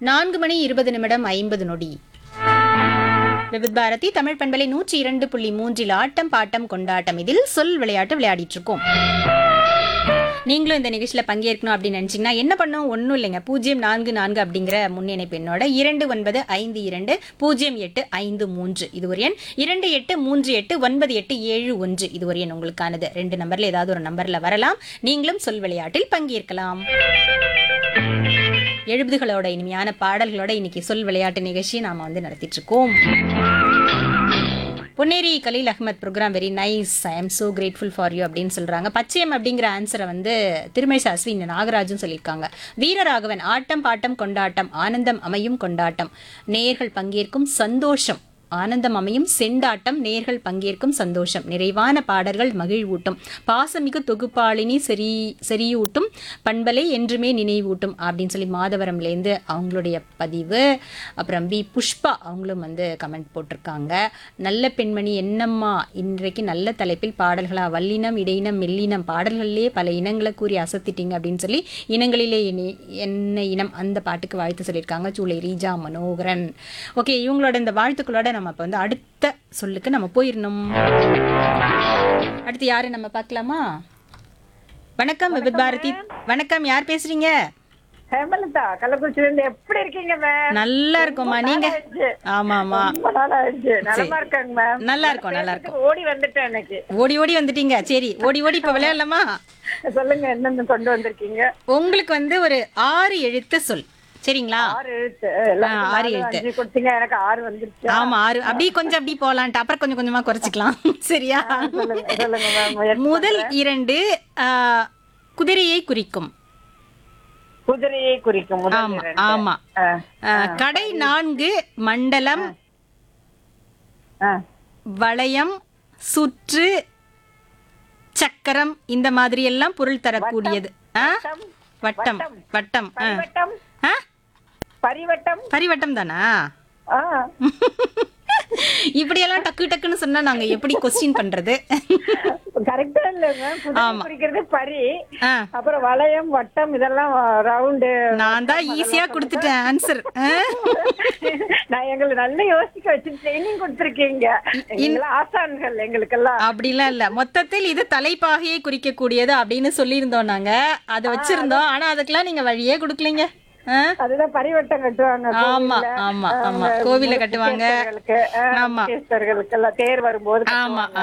நான்கு மணி இருபது நிமிடம் ஐம்பது நொடி விவித் பாரதி தமிழ் பண்பலை நூற்றி இரண்டு புள்ளி மூன்றில் ஆட்டம் பாட்டம் கொண்டாட்டம் இதில் சொல் விளையாட்டு விளையாடிட்டு இருக்கோம் நீங்களும் இந்த நிகழ்ச்சியில் பங்கேற்கணும் அப்படின்னு நினச்சிங்கன்னா என்ன பண்ணும் ஒன்றும் இல்லைங்க பூஜ்ஜியம் நான்கு நான்கு அப்படிங்கிற முன்னிணைப்பு எண்ணோட இரண்டு ஒன்பது ஐந்து இரண்டு பூஜ்ஜியம் எட்டு ஐந்து மூன்று இது ஒரு எண் இரண்டு எட்டு மூன்று எட்டு ஒன்பது எட்டு ஏழு ஒன்று இது ஒரு எண் உங்களுக்கானது ரெண்டு நம்பர்ல ஏதாவது ஒரு நம்பர்ல வரலாம் நீங்களும் சொல் விளையாட்டில் பங்கேற்கலாம் எழுபதுகளோட இனிமையான பாடல்களோட இன்னைக்கு சொல் விளையாட்டு நிகழ்ச்சியை நாம வந்து நடத்திட்டு இருக்கோம் Ponneri Khalil Ahmed program very nice I am so grateful for you அப்படின்னு சொல்றாங்க பச்சையம் அப்படிங்கிற ஆன்சரை வந்து திருமணி அஸ்வின் நாகராஜும் சொல்லியிருக்காங்க வீரராகவன் ஆட்டம் பாட்டம் கொண்டாட்டம் ஆனந்தம் அமையும் கொண்டாட்டம் நேயர்கள் பங்கேற்கும் சந்தோஷம் ஆனந்தம் அமையும் செண்டாட்டம் நேர்கள் பங்கேற்கும் சந்தோஷம் நிறைவான பாடல்கள் மகிழ்வூட்டும் பாசமிகு தொகுப்பாளினி செறி செறியூட்டும் பண்பலை என்றுமே நினைவூட்டும் அப்படின்னு சொல்லி மாதவரம்லேருந்து அவங்களுடைய பதிவு அப்புறம் பி புஷ்பா அவங்களும் வந்து கமெண்ட் போட்டிருக்காங்க நல்ல பெண்மணி என்னம்மா இன்றைக்கு நல்ல தலைப்பில் பாடல்களா வல்லினம் இடையினம் மெல்லினம் பாடல்கள்லேயே பல இனங்களை கூறி அசத்திட்டீங்க அப்படின்னு சொல்லி இனங்களிலே இனி- என்ன இனம் அந்த பாட்டுக்கு வாழ்த்து சொல்லியிருக்காங்க சூளை ரீஜா மனோகரன் ஓகே இவங்களோட இந்த வாழ்த்துக்களோட நம்ம இப்போ வந்து அடுத்த சொல்லுக்கு நம்ம போயிடணும் அடுத்து யாரு நம்ம பார்க்கலாமா வணக்கம் விபித் பாரதி வணக்கம் யார் பேசுறீங்க ஹேமலதா கள்ளக்குறிச்சில இருந்து எப்படி இருக்கீங்க மேம் நல்லா இருக்கோம்மா நீங்க ஆமா ஆமா ரொம்ப நாள் ஆயிடுச்சு நலமா இருக்காங்க மேம் நல்லா இருக்கும் நல்லா இருக்கும் ஓடி வந்துட்டேன் எனக்கு ஓடி ஓடி வந்துட்டீங்க சரி ஓடி ஓடி இப்ப விளையாடலாமா சொல்லுங்க என்னென்ன கொண்டு வந்திருக்கீங்க உங்களுக்கு வந்து ஒரு ஆறு எழுத்து சொல் சரிங்களா ஆறு எழுத்து எல்லாருக்கும் ஆறு நாலு, எழுத்து. அஞ்சு கொடுத்தீங்க எனக்கு ஆறு வந்துருச்சு ஆமா ஆறு அப்படியே கொஞ்சம் அப்படி போலான்ட்டு அப்புறம் கொஞ்சம் கொஞ்சமா குறைச்சிக்கலாம் சரியா சொல்லுங்க சொல்லுங்க மேம் முயற்சி முதல் இரண்டு ஆ, குதிரையை குறிக்கும் குதிரையை குறிக்கும் முதல் ஆமா இரண்டு. ஆமா ஆ, ஆ, கடை நான்கு மண்டலம் ஆ. வளையம் சுற்று சக்கரம் இந்த மாதிரி எல்லாம் பொருள் தரக்கூடியது ஆ? வட்டம் வட்டம் ஆ. பரிவட்டம் ஆ? பரிவட்டம் பரிவட்டம் தானா ஆ. இப்படியெல்லாம் டக்கு டக்குன்னு சொன்னா நாங்க எப்படி கொஸ்டின் பண்றது கரெக்டா இல்ல மேம் குதிரை குறிக்கிறது பரி ஆ, அப்புறம் வளையம் வட்டம் இதெல்லாம் ரவுண்டு நான் தான் ஈஸியா கொடுத்துட்டேன் ஆன்சர் நான் எங்களை நல்லா யோசிக்க வச்சு ட்ரைனிங் கொடுத்துருக்கீங்க எங்கெல்லாம் ஆசான்கள் எங்களுக்கெல்லாம் அப்படிலாம் இல்ல மொத்தத்தில் இது தலைப்பாகையை குறிக்கக்கூடியது அப்படின்னு சொல்லியிருந்தோம் நாங்க அதை வச்சிருந்தோம் ஆனா அதுக்கெல்லாம் நீங்க வழியே கொடுக்கலீங்க ஆ? அதுதான் பரிவட்டம் கட்டுவாங்க ஆமா கோவில்ல. ஆமா ஆமா ஆ, கோவில கட்டுவாங்க முக்கியஸ்தர்களுக்கு, ஆ, ஆமா. முக்கியஸ்தர்களுக்கு எல்லாம் தேர் வரும்போது ஆமா